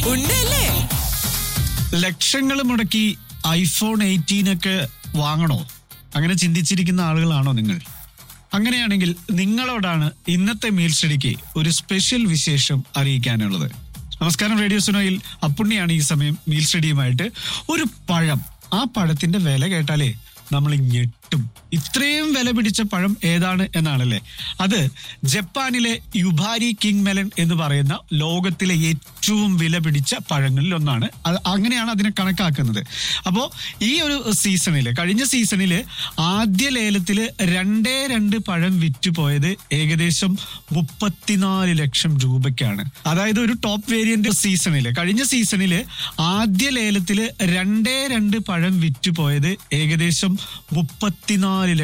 ഉണ്ടല്ലേ ലക്ഷങ്ങൾ മുടക്കി ഐഫോൺ എയ്റ്റീൻ ഒക്കെ വാങ്ങണോ അങ്ങനെ ചിന്തിച്ചിരിക്കുന്ന ആളുകളാണോ നിങ്ങൾ അങ്ങനെയാണെങ്കിൽ നിങ്ങളോടാണ് ഇന്നത്തെ മീൽ സ്റ്റഡിക്ക് ഒരു സ്പെഷ്യൽ വിശേഷം അറിയിക്കാനുള്ളത് നമസ്കാരം റേഡിയോ സുനോയിൽ അപ്പുണ്ണിയാണ് ഈ സമയം മീൽ സ്റ്റഡിയുമായിട്ട് ഒരു പഴം ആ പഴത്തിന്റെ വില കേട്ടാലേ നമ്മൾ ഞെട്ടും ഇത്രയും വില പിടിച്ച പഴം ഏതാണ് എന്നാണല്ലേ അത് ജപ്പാനിലെ യുഭാരി കിങ് മെലൻ എന്ന് പറയുന്ന ലോകത്തിലെ ഏറ്റവും വില പിടിച്ച പഴങ്ങളിൽ ഒന്നാണ് അത് അങ്ങനെയാണ് അതിനെ കണക്കാക്കുന്നത് അപ്പോൾ ഈ ഒരു സീസണിൽ കഴിഞ്ഞ സീസണിൽ ആദ്യ ലേലത്തിൽ രണ്ടേ രണ്ട് പഴം വിറ്റുപോയത് ഏകദേശം മുപ്പത്തിനാല് ലക്ഷം രൂപയ്ക്കാണ് അതായത് ഒരു ടോപ്പ് വേരിയന്റ് സീസണിൽ കഴിഞ്ഞ സീസണിൽ ആദ്യ ലേലത്തിൽ രണ്ടേ രണ്ട് പഴം വിറ്റുപോയത് ഏകദേശം മുപ്പത്തിനാല്